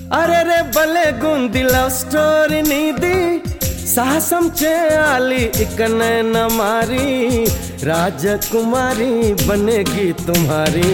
అరెరే భలే గుంది love story నీది సాహసం చేయాలి ఇకనైనా మారి రాజకుమారి బనేగి తుమ్హారీ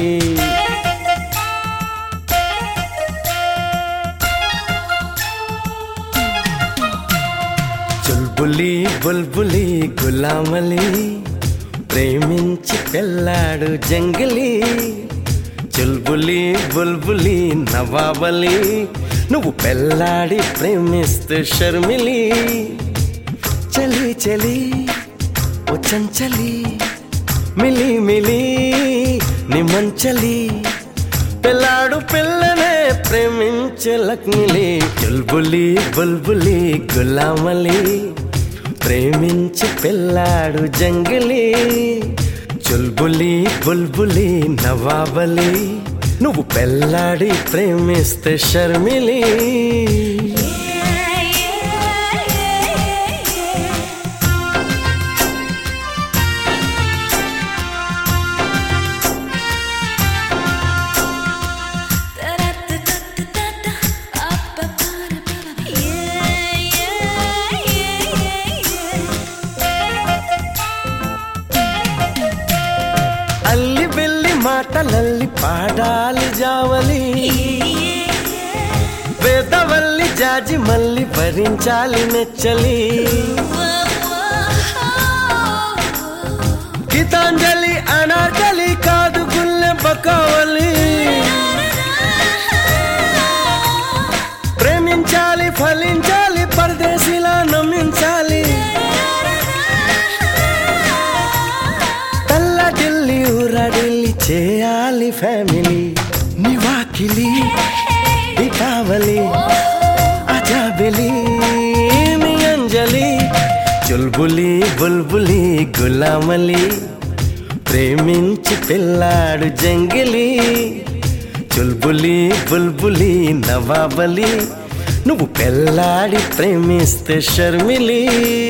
చుల్బులి బుల్బులి గులామలి ప్రేమించి పెళ్ళాడు జంగిలి చుల్బులి బుల్బులి నవాబలి నువ్వు పెళ్ళాడి ప్రేమిస్తూ షర్మిలి చలి చలి ఓ చంచలి మిలి మిలి నిమంచలి పిల్లాడు పిల్లనే ప్రేమించే లక్ష్మిలి బుల్బులి బుల్బులి గులామలి ప్రేమించి పిల్లాడు జంగిలి చుల్బులి బుల్బులి నవాబలి నువ్వు పెళ్ళాడి ప్రేమిస్తే షర్మిలి అల్లి వెళ్ళి మాటలల్లి పాడాలి జావలి వేదవల్లి జాజి మల్లి భరించాలి నెచ్చలి గీతాంజలి అనార్కలి కాదు గుల్లె బకావలి ప్రేమించాలి ఫలించాలి పరదేశిలా నమ్మించాలి తల్ల ఢిల్లీ ఊరడిల్లి చేయాలి ఫ్యామిలీ నివాకిలి కావలి అజాబిలి నీ అంజలి చుల్బులి బుల్బులి గులామలి ప్రేమించి పిల్లాడు జంగిలి చుల్బులి బుల్బులి నవాబలి నువ్వు పెళ్ళాడి ప్రేమిస్తే షర్మిలి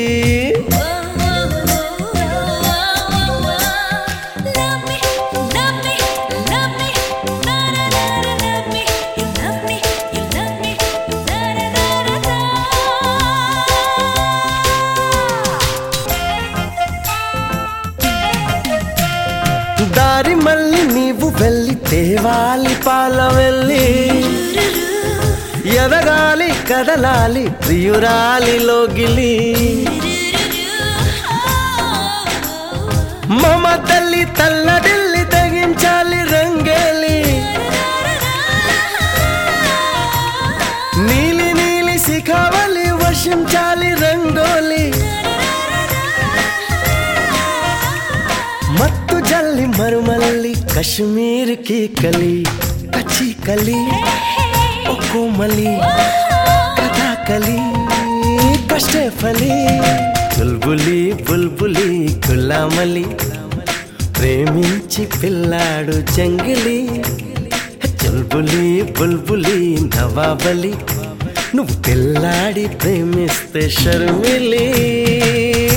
దారి మళ్ళీ నీవు వెళ్ళి తేవాలి పాల వెళ్ళి ఎదగాలి కదలాలి ప్రియురాలి లోగిలి మమ తల్లి తల్లడిల్లి తగించాలి రంగేలి నీలి నీలి శిఖావలి వర్షించాలి రంగోలి మత్తు జల్లి మరుమల్లి కశ్మీర్ కి కలి కచ్చి కలి ఓ కోమలి కథాకలి కష్టే ఫలి బుల్బులి బుల్బులి గులామలి ప్రేమించి పిల్లాడు జంగిలి బుల్బులి బుల్బులి నవాబలి నువ్వు పిల్లాడి ప్రేమిస్తే షర్మిలి